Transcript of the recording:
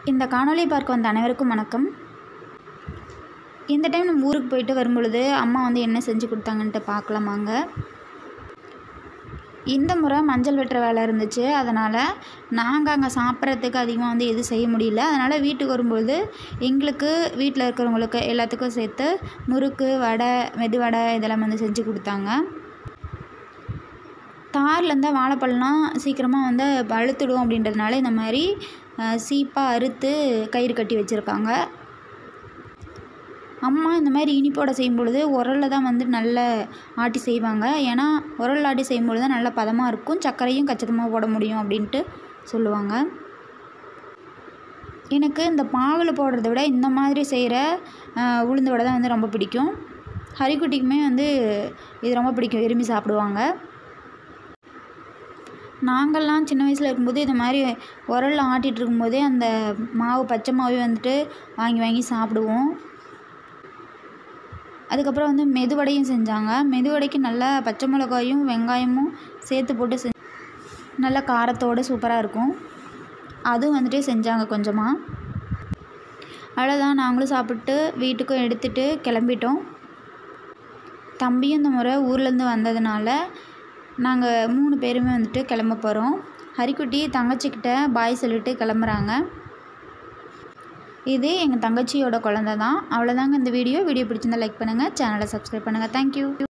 இந்த காணொளி பார்க்க வந்த அனைவருக்கும் வணக்கம் இந்த டைம் நம்ம ஊருக்கு போயிட்டு வரும்பொழுது அம்மா வந்து என்ன செஞ்சு கொடுத்தாங்கன்ட்டு பார்க்கலாமாங்க இந்த முறை மஞ்சள் வெட்டுற வேலை இருந்துச்சு அதனால் நாங்கள் அங்கே சாப்பிட்றதுக்கு அதிகமாக வந்து எதுவும் செய்ய முடியல அதனால் வீட்டுக்கு வரும்பொழுது எங்களுக்கு வீட்டில் இருக்கிறவங்களுக்கு எல்லாத்துக்கும் சேர்த்து முறுக்கு வடை மெது வடை இதெல்லாம் வந்து செஞ்சு கொடுத்தாங்க தார்லேருந்து வாழைப்பழம்லாம் சீக்கிரமாக வந்து பழுத்துடும் அப்படின்றதுனால இந்த மாதிரி சீப்பாக அறுத்து கயிறு கட்டி வச்சுருக்காங்க அம்மா இந்த மாதிரி இனிப்போட செய்யும் பொழுது உரலில் தான் வந்து நல்ல ஆட்டி செய்வாங்க ஏன்னா உரல் ஆட்டி செய்யும் பொழுது தான் நல்ல பதமாக இருக்கும் சர்க்கரையும் கச்சிதமாக போட முடியும் அப்படின்ட்டு சொல்லுவாங்க எனக்கு இந்த பாவில் போடுறத விட இந்த மாதிரி செய்கிற உளுந்து வடை தான் வந்து ரொம்ப பிடிக்கும் ஹரிக்குட்டிக்குமே வந்து இது ரொம்ப பிடிக்கும் விரும்பி சாப்பிடுவாங்க நாங்கள்லாம் சின்ன வயசில் இருக்கும்போது இது மாதிரி உரலில் ஆட்டிகிட்டு இருக்கும்போதே அந்த மாவு பச்சை மாவே வந்துட்டு வாங்கி வாங்கி சாப்பிடுவோம் அதுக்கப்புறம் வந்து மெதுவடையும் செஞ்சாங்க மெதுவடைக்கு நல்லா பச்சை மிளகாயும் வெங்காயமும் சேர்த்து போட்டு செ நல்லா காரத்தோடு சூப்பராக இருக்கும் அதுவும் வந்துட்டு செஞ்சாங்க கொஞ்சமாக அவ்வளோதான் நாங்களும் சாப்பிட்டு வீட்டுக்கும் எடுத்துகிட்டு கிளம்பிட்டோம் தம்பியும் இந்த முறை ஊர்லேருந்து வந்ததுனால நாங்கள் மூணு பேருமே வந்துட்டு கிளம்ப போகிறோம் ஹரிக்குட்டி தங்கச்சிக்கிட்ட பாய் சொல்லிட்டு கிளம்புறாங்க இது எங்கள் தங்கச்சியோட குழந்த தான் அவ்வளோதாங்க இந்த வீடியோ வீடியோ பிடிச்சிருந்தா லைக் பண்ணுங்கள் சேனலை சப்ஸ்கிரைப் பண்ணுங்கள் தேங்க்யூ